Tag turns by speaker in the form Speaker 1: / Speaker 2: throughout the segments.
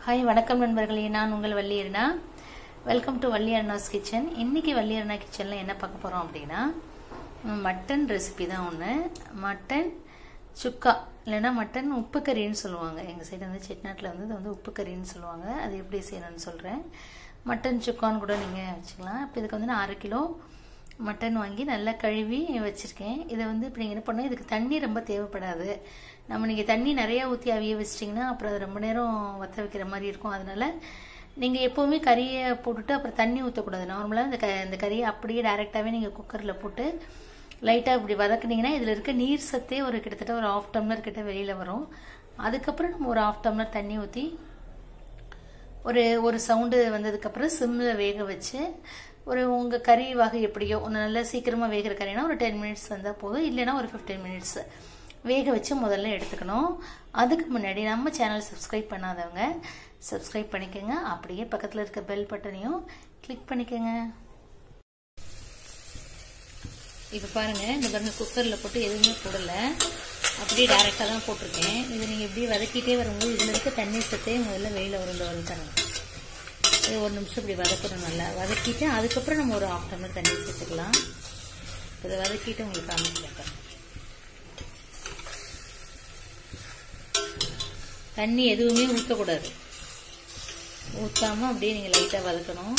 Speaker 1: hi வணக்கம் நண்பர்களே நான் உங்கள் வள்ளியர்னா welcome to Valli Anna's kitchen இன்னைக்கு வள்ளி அண்ணா கிச்சனில் என்ன பார்க்க போகிறோம் அப்படின்னா ம், மட்டன் ரெசிபி தான் ஒன்று மட்டன் சுக்கா இல்லைன்னா மட்டன் உப்பு கறின்னு சொல்லுவாங்க எங்கள் சைடு வந்து செட்நாட்டில் வந்து இது வந்து உப்பு கறின்னு சொல்லுவாங்க அது எப்படி செய்யணும்னு சொல்கிறேன் மட்டன் சுக்கான்னு கூட நீங்கள் வச்சுக்கலாம் இப்போ இதுக்கு வந்து நான் அரை கிலோ மட்டன் வாங்கி நல்லா கழுவி வச்சுருக்கேன் இதை வந்து இப்போ நீங்கள் என்ன பண்ணணும் இதுக்கு தண்ணி ரொம்ப தேவைப்படாது நம்ம நீங்கள் தண்ணி நிறையா ஊற்றி அவிய வச்சிட்டிங்கன்னா அப்புறம் அது ரொம்ப நேரம் வற்ற வைக்கிற மாதிரி இருக்கும் அதனால நீங்கள் எப்போவுமே கறியை போட்டுட்டு அப்புறம் தண்ணி ஊற்றக்கூடாது நார்மலாக இந்த க இந்த கறியை அப்படியே டைரெக்டாகவே நீங்கள் குக்கரில் போட்டு லைட்டாக இப்படி வதக்குனீங்கன்னா இதில் இருக்க நீர் சத்தே ஒரு கிட்டத்தட்ட ஒரு ஆஃப் டம்ளர் கிட்ட வெளியில் வரும் அதுக்கப்புறம் நம்ம ஒரு ஆஃப் டம்ளர் தண்ணி ஊற்றி ஒரு ஒரு சவுண்டு வந்ததுக்கப்புறம் சிம்மில் வேக வச்சு ஒரு உங்கள் கறி வகை எப்படியோ ஒன்று நல்லா சீக்கிரமாக வேகிற கறினா ஒரு டென் மினிட்ஸ் வந்தால் போதும் இல்லைன்னா ஒரு ஃபிஃப்டீன் மினிட்ஸ் வேக வச்சு முதல்ல எடுத்துக்கணும் அதுக்கு முன்னாடி நம்ம சேனல் சப்ஸ்கிரைப் பண்ணாதவங்க சப்ஸ்கிரைப் பண்ணிக்கோங்க அப்படியே பக்கத்தில் இருக்க பெல் பட்டனையும் கிளிக் பண்ணிக்கோங்க இப்போ பாருங்க இந்த பாருங்க குக்கரில் போட்டு எதுவுமே போடலை அப்படியே டைரெக்டாக தான் போட்டிருக்கேன் இதை நீங்கள் இப்படி வதக்கிட்டே வரும்போது இதில் இருக்க தண்ணி சத்தே முதல்ல வெளியில் வரும் இந்த வதக்கணும் இது ஒரு நிமிஷம் இப்படி வதக்கணும் நல்லா வதக்கிட்டு அதுக்கப்புறம் நம்ம ஒரு ஆஃப் டம்ளர் தண்ணி சேர்த்துக்கலாம் இதை வதக்கிட்டு உங்களுக்கு காமிக்கிறேன் தண்ணி எதுவுமே ஊற்றக்கூடாது ஊற்றாம அப்படியே நீங்கள் லைட்டாக வதக்கணும்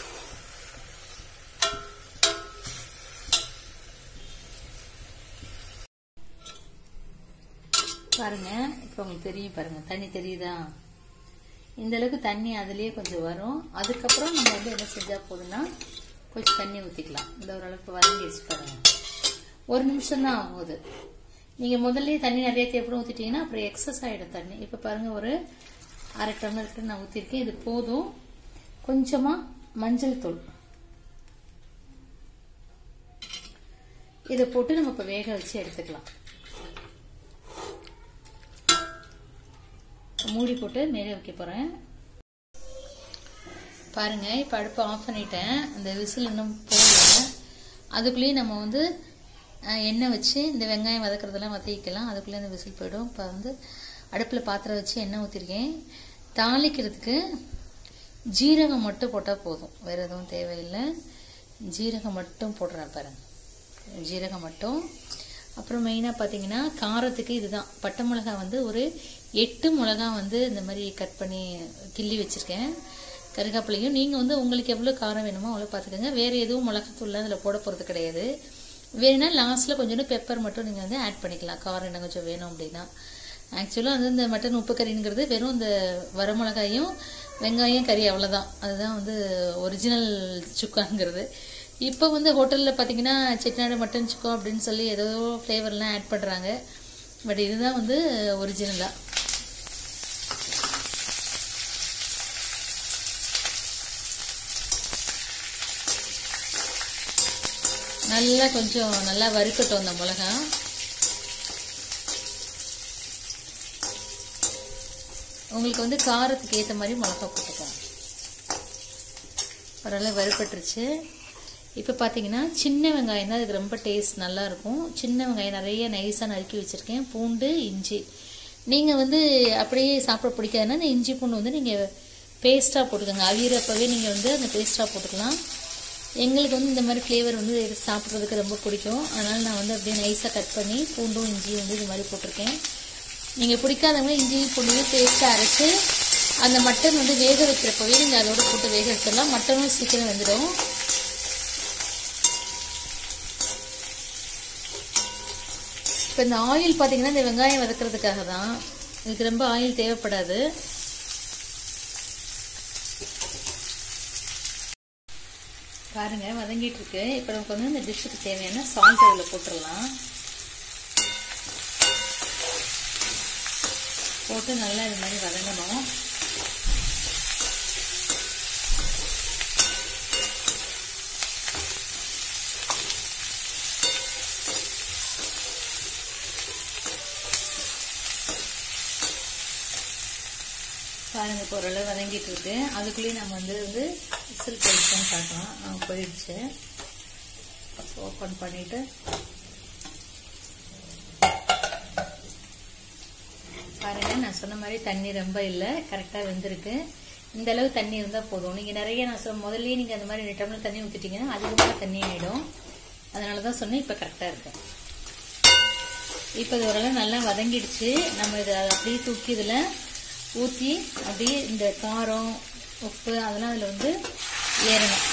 Speaker 1: பாருங்க இப்போ உங்களுக்கு தெரியும் பாருங்க தண்ணி தெரியுதா இந்த அளவுக்கு தண்ணி அதுலயே கொஞ்சம் வரும் அதுக்கப்புறம் நம்ம வந்து என்ன செஞ்சா போதும்னா கொஞ்சம் தண்ணி ஊற்றிக்கலாம் இந்த ஓரளவுக்கு வதங்கிடுச்சு பாருங்க ஒரு நிமிஷம் தான் ஆகுது நீங்க முதல்ல தண்ணி நிறைய தேவைப்படும் ஊற்றிட்டீங்கன்னா அப்புறம் எக்ஸஸ் ஆகிடும் தண்ணி இப்போ பாருங்க ஒரு அரை டம்ளருக்கு நான் ஊற்றிருக்கேன் இது போதும் கொஞ்சமா மஞ்சள் தூள் இதை போட்டு நம்ம இப்போ வேக வச்சு எடுத்துக்கலாம் மூடி போட்டு மேலே வைக்க போறேன் பாருங்க இப்போ அடுப்பை ஆஃப் பண்ணிட்டேன் அந்த விசில் இன்னும் போடல அதுக்குள்ளேயே நம்ம வந்து அஹ், எண்ணெய் வச்சு இந்த வெங்காயம் வதக்குறதெல்லாம் வதக்கிக்கலாம் அதுக்குள்ளே இந்த விசில் போயிடும் இப்போ வந்து அடுப்பில் பாத்திரம் வச்சு எண்ணெய் ஊற்றிருக்கேன் தாளிக்கிறதுக்கு ஜீரகம் மட்டும் போட்டால் போதும் வேற எதுவும் தேவையில்லை ஜீரகம் மட்டும் போடுறேன் பாருங்க ஜீரகம் மட்டும் அப்புறம் மெயினாக பார்த்தீங்கன்னா காரத்துக்கு இதுதான் பட்டை மிளகாய் வந்து ஒரு எட்டு மிளகா வந்து இந்த மாதிரி கட் பண்ணி கிள்ளி வச்சுருக்கேன் கருகாப்பிலையும் நீங்கள் வந்து உங்களுக்கு எவ்வளோ காரம் வேணுமோ அவ்வளோ பார்த்துக்கோங்க வேறு எதுவும் மிளகாத்தூள்லாம் அதில் போட போகிறது கிடையாது வேணும்னா லாஸ்ட்டில் கொஞ்சோண்டு பெப்பர் மட்டும் நீங்கள் வந்து ஆட் பண்ணிக்கலாம் காரம் இன்னும் கொஞ்சம் வேணும் அப்படின்னா ஆக்சுவலாக வந்து இந்த மட்டன் உப்பு கறிங்கிறது வெறும் இந்த வரமிளகாயும் வெங்காயம் கறி அவ்வளோதான் அதுதான் வந்து ஒரிஜினல் சுக்காங்கிறது இப்போ வந்து ஹோட்டலில் பார்த்தீங்கன்னா செட்டிநாடு மட்டன் சுக்கா அப்படின்னு சொல்லி ஏதோ ஃப்ளேவர்லாம் ஆட் பண்ணுறாங்க பட் இதுதான் வந்து ஒரிஜினலாக நல்லா கொஞ்சம் நல்லா வறுக்கட்டும் அந்த மிளகா உங்களுக்கு வந்து காரத்துக்கு ஏற்ற மாதிரி மிளகா போட்டுக்கோங்க ஓரளவு வறுப்பட்டுருச்சு இப்போ பார்த்தீங்கன்னா சின்ன வெங்காயம் தான் இதுக்கு ரொம்ப டேஸ்ட் நல்லா இருக்கும் சின்ன வெங்காயம் நிறைய நைஸாக நறுக்கி வச்சுருக்கேன் பூண்டு இஞ்சி நீங்கள் வந்து அப்படியே சாப்பிட பிடிக்காதுன்னா இந்த இஞ்சி பூண்டு வந்து நீங்கள் பேஸ்ட்டாக போட்டுக்கோங்க அவியறப்பவே நீங்கள் வந்து அந்த பேஸ்ட்டாக போட்டுக்கலாம் எங்களுக்கு வந்து இந்த மாதிரி ஃப்ளேவர் வந்து எடுத்து சாப்பிட்றதுக்கு ரொம்ப பிடிக்கும் அதனால் நான் வந்து அப்படியே நைஸாக கட் பண்ணி பூண்டும் இஞ்சியும் வந்து இது மாதிரி போட்டிருக்கேன் நீங்கள் பிடிக்காதவங்க இஞ்சி பூண்டையும் பேஸ்ட்டாக அரைச்சி அந்த மட்டன் வந்து வேக வைக்கிறப்பவே நீங்கள் அதோட போட்டு வேக வச்சிடலாம் மட்டனும் சீக்கிரம் வெந்துடும் இப்போ இந்த ஆயில் பார்த்தீங்கன்னா இந்த வெங்காயம் வதக்கிறதுக்காக தான் இதுக்கு ரொம்ப ஆயில் தேவைப்படாது பாருங்க வதங்கிட்டு இருக்கு இப்போ நமக்கு வந்து இந்த டிஷ்ஷுக்கு தேவையான சால்ட் அதில் போட்டுடலாம் போட்டு நல்லா இது மாதிரி வதங்கணும் பாருங்க இப்போ ஓரளவு வதங்கிட்டு இருக்கு அதுக்குள்ளேயே நம்ம வந்து வந்து விசில் போயிடுச்சுன்னு காட்டலாம் ஆ, போயிடுச்சு ஓப்பன் பண்ணிட்டு பாருங்க நான் சொன்ன மாதிரி தண்ணி ரொம்ப இல்லை கரெக்டாக வெந்திருக்கு இந்த அளவு தண்ணி இருந்தால் போதும் நீங்கள் நிறைய நான் சொன்ன முதல்லயே நீங்கள் அந்த மாதிரி டம்ளர் தண்ணி ஊற்றிட்டீங்கன்னா அதிகமாக தண்ணி ஆகிடும் அதனால தான் சொன்னேன் இப்போ கரெக்டாக இருக்கு இப்போ இது ஓரளவு நல்லா வதங்கிடுச்சு நம்ம இதை அப்படியே தூக்கி இதில் ஊற்றி அப்படியே இந்த காரம் உப்பு அதெல்லாம் அதில் வந்து ஏறணும்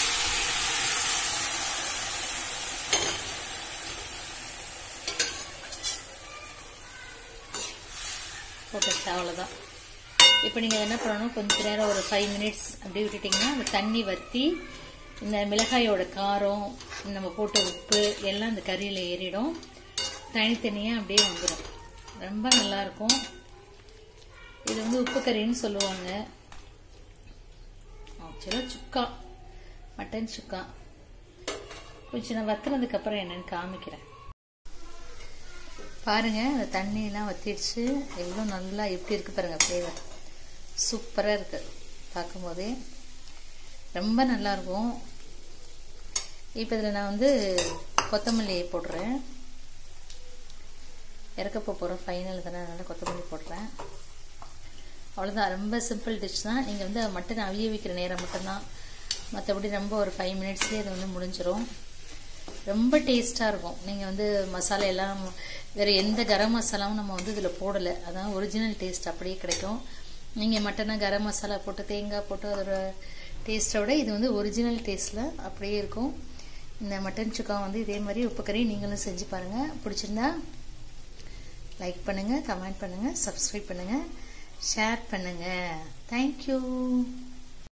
Speaker 1: போட்டுச்சு அவ்வளோதான் இப்போ நீங்கள் என்ன பண்ணணும் கொஞ்ச நேரம் ஒரு ஃபைவ் மினிட்ஸ் அப்படியே விட்டுட்டிங்கன்னா அந்த தண்ணி வற்றி இந்த மிளகாயோட காரம் நம்ம போட்ட உப்பு எல்லாம் அந்த கறியில் ஏறிடும் தனித்தனியாக அப்படியே வந்துடும் ரொம்ப நல்லாயிருக்கும் இது வந்து உப்பு கறின்னு சொல்லுவாங்க ஆக்சுவலாக சுக்கா மட்டன் சுக்கா கொஞ்சம் நான் வத்துனதுக்கு அப்புறம் என்னன்னு காமிக்கிறேன் பாருங்க அந்த தண்ணியெல்லாம் வத்திடுச்சு எவ்வளோ நல்லா எப்படி இருக்கு பாருங்க ஃப்ளேவர் சூப்பராக இருக்கு பார்க்கும்போதே ரொம்ப நல்லா இருக்கும் இப்போ இதில் நான் வந்து கொத்தமல்லி போடுறேன் இறக்க போகிறோம் ஃபைனல் தானே அதனால் கொத்தமல்லி போடுறேன் அவ்வளோதான் ரொம்ப சிம்பிள் டிஷ் தான் நீங்கள் வந்து மட்டன் அவிய வைக்கிற நேரம் மட்டும்தான் மற்றபடி ரொம்ப ஒரு ஃபைவ் மினிட்ஸ்லேயே அது வந்து முடிஞ்சிடும் ரொம்ப டேஸ்ட்டாக இருக்கும் நீங்கள் வந்து மசாலா எல்லாம் வேறு எந்த கரம் மசாலாவும் நம்ம வந்து இதில் போடலை அதான் ஒரிஜினல் டேஸ்ட் அப்படியே கிடைக்கும் நீங்கள் மட்டனா கரம் மசாலா போட்டு தேங்காய் போட்டு அதோட டேஸ்ட்டை விட இது வந்து ஒரிஜினல் டேஸ்ட்டில் அப்படியே இருக்கும் இந்த மட்டன் சுக்கா வந்து இதே மாதிரி உப்பு கறி நீங்களும் செஞ்சு பாருங்கள் பிடிச்சிருந்தா லைக் பண்ணுங்கள் கமெண்ட் பண்ணுங்கள் சப்ஸ்கிரைப் பண்ணுங்கள் ஷேர் பண்ணுங்கள் தேங்க்யூ